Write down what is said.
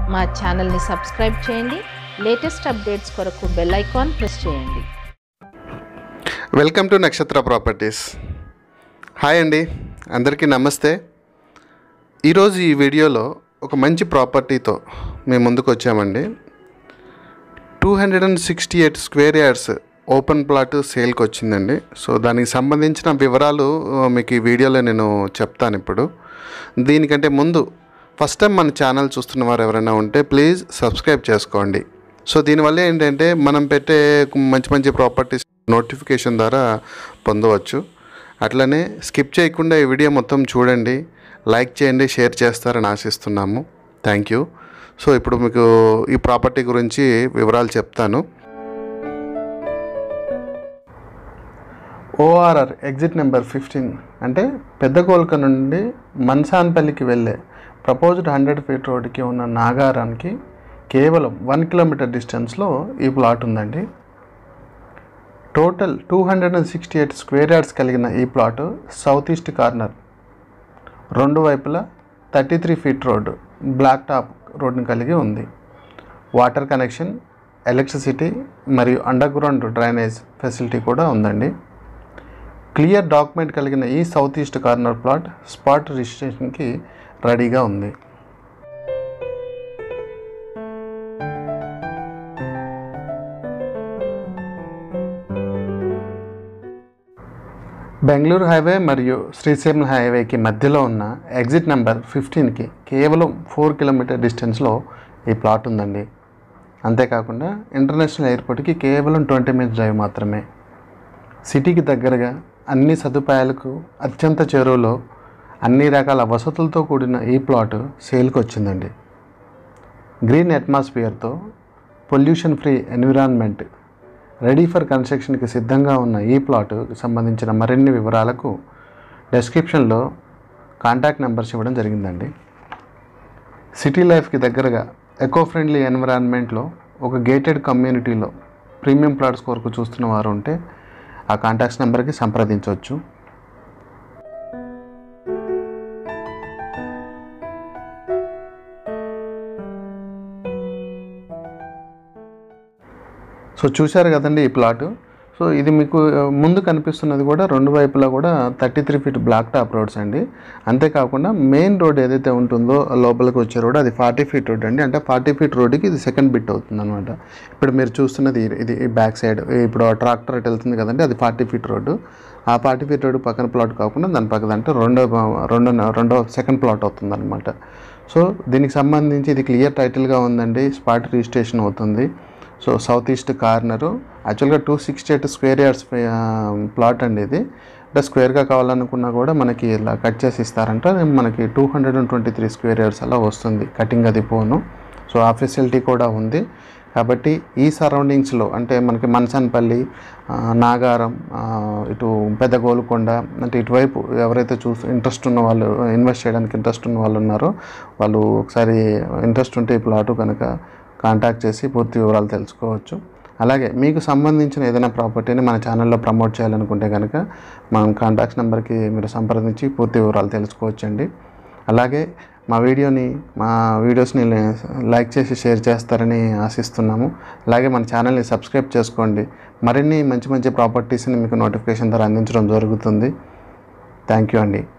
మా ఛానల్ని సబ్స్క్రైబ్ చేయండి లేటెస్ట్ అప్డేట్స్ కొరకు బెల్ ఐకాన్ ప్రెస్ చేయండి welcome to Nakshatra properties hi అండి అందరికీ నమస్తే ఈరోజు ఈ వీడియోలో ఒక మంచి ప్రాపర్టీతో మేము ముందుకు వచ్చామండి two hundred and sixty eight square yards open plot సేల్కి వచ్చిందండి సో దానికి సంబంధించిన వివరాలు ఆ, మీకు ఈ వీడియోలో నేను చెప్తాను ఇప్పుడు దీనికంటే ముందు ఫస్ట్ టైం మన ఛానల్ చూస్తున్న వారు ఎవరైనా ఉంటే ప్లీజ్ సబ్స్క్రైబ్ చేసుకోండి సో దీనివల్ల ఏంటంటే మనం పెట్టే మంచి మంచి ప్రాపర్టీస్ నోటిఫికేషన్ ద్వారా పొందవచ్చు అట్లనే స్కిప్ చేయకుండా ఈ వీడియో మొత్తం చూడండి లైక్ చేయండి షేర్ చేస్తారని ఆశిస్తున్నాము థ్యాంక్ యూ సో ఇప్పుడు మీకు ఈ ప్రాపర్టీ గురించి వివరాలు చెప్తాను ఓఆర్ఆర్ ఎగ్జిట్ నెంబర్ ఫిఫ్టీన్ అంటే పెద్ద కోల్క నుండి మన్సాన్పల్లికి వెళ్ళే ప్రపోజ్డ్ హండ్రెడ్ ఫీట్ రోడ్డుకి ఉన్న నాగారానికి కేవలం వన్ కిలోమీటర్ డిస్టెన్స్లో ఈ ప్లాట్ ఉందండి total two hundred and sixty eight square yards కలిగిన ఈ ప్లాట్ సౌత్ ఈస్ట్ కార్నర్ రెండు వైపులా thirty three feet road black top రోడ్డుని కలిగి ఉంది వాటర్ కనెక్షన్ ఎలక్ట్రిసిటీ మరియు అండర్ గ్రౌండ్ డ్రైనేజ్ ఫెసిలిటీ కూడా ఉందండి క్లియర్ డాక్యుమెంట్ కలిగిన ఈ south east corner plot spot రిజిస్ట్రేషన్కి రెడీగా ఉంది బెంగళూరు హైవే మరియు శ్రీశైలం హైవేకి మధ్యలో ఉన్న ఎగ్జిట్ నెంబర్ ఫిఫ్టీన్కి కేవలం ఫోర్ కిలోమీటర్ డిస్టెన్స్లో ఈ ప్లాట్ ఉందండి అంతేకాకుండా ఇంటర్నేషనల్ ఎయిర్పోర్ట్కి కేవలం ట్వంటీ మినిట్స్ డ్రైవ్ మాత్రమే సిటీకి దగ్గరగా అన్ని సదుపాయాలకు అత్యంత చేరువలో అన్ని రకాల వసతులతో కూడిన ఈ ప్లాట్ సేల్కి వచ్చిందండి గ్రీన్ అట్మాస్ఫియర్తో pollution free environment ready for కన్స్ట్రక్షన్కి సిద్ధంగా ఉన్న ఈ ప్లాట్కి సంబంధించిన మరిన్ని వివరాలకు డెస్క్రిప్షన్లో కాంటాక్ట్ నెంబర్స్ ఇవ్వడం జరిగిందండి సిటీ లైఫ్కి దగ్గరగా ఎకో ఫ్రెండ్లీ ఎన్విరాన్మెంట్లో ఒక గేటెడ్ కమ్యూనిటీలో ప్రీమియం ప్లాట్స్ కొరకు చూస్తున్న వారు ఉంటే ఆ కాంటాక్ట్స్ నెంబర్కి సంప్రదించవచ్చు సో చూశారు కదండి ఈ ప్లాట్ సో ఇది మీకు ఆ, ముందు కనిపిస్తున్నది కూడా రెండు వైపులా కూడా thirty three feet black top roads అండి అంతేకాకుండా మెయిన్ రోడ్ ఏదైతే ఉంటుందో లోపలికి వచ్చే రోడ్ అది ఫార్టీ ఫీట్ రోడ్ అండి అంటే ఫార్టీ ఫీట్ రోడ్కి ఇది సెకండ్ బిట్ అవుతుంది అనమాట ఇప్పుడు మీరు చూస్తున్నది ఇది- ఇది బ్యాక్ సైడ్ ఇప్పుడు ట్రాక్టర్ అటు వెళ్తుంది కదండి అది ఫార్టీ ఫీట్ రోడ్డు ఆ ఫార్టీ ఫీట్ రోడ్ పక్కన ప్లాట్ కాకుండా దాని పక్కన అంటే రెండో రెండో రెండో సెకండ్ ప్లాట్ అవుతుంది అనమాట సో దీనికి సంబంధించి ఇది క్లియర్ టైటిల్గా ఉందండి స్పాట్ రిజిస్ట్రేషన్ అవుతుంది సో సౌత్ ఈస్ట్ కార్నరు యాక్చువల్గా two sixty eight square yards plot అండి ఇది అంటే స్క్వేర్గా కావాలనుకున్నా కూడా మనకి ఇలా కట్ చేసి ఇస్తారంట అది మనకి two hundred and twenty three square yards అలా వస్తుంది కటింగ్ అది పోను సో ఆ ఫెసిలిటీ కూడా ఉంది కాబట్టి ఈ సరౌండింగ్స్లో అంటే మనకి మనసన్పల్లి ఆ, నాగారం ఆ, ఇటు పెద్ద గోలుకొండ అంటే ఇటువైపు ఎవరైతే చూసి ఇంట్రెస్ట్ ఉన్న వాళ్ళు ఇన్వెస్ట్ చేయడానికి ఇంట్రెస్ట్ ఉన్న వాళ్ళు ఉన్నారో వాళ్ళు ఒకసారి ఇంట్రెస్ట్ ఉంటే ఈ ప్లాటు కనుక కాంటాక్ట్ చేసి పూర్తి వివరాలు తెలుసుకోవచ్చు అలాగే మీకు సంబంధించిన ఏదైనా ప్రాపర్టీని మన ఛానల్లో ప్రమోట్ చేయాలనుకుంటే కనుక మనం కాంటాక్ట్స్ నెంబర్కి మీరు సంప్రదించి పూర్తి వివరాలు తెలుసుకోవచ్చండి అలాగే మా వీడియోని మా వీడియోస్ని లైక్ చేసి షేర్ చేస్తారని ఆశిస్తున్నాము అలాగే మన ఛానల్ని సబ్స్క్రైబ్ చేసుకోండి మరిన్ని మంచి మంచి ప్రాపర్టీస్ని మీకు నోటిఫికేషన్ ద్వారా అందించడం జరుగుతుంది థ్యాంక్ యూ అండి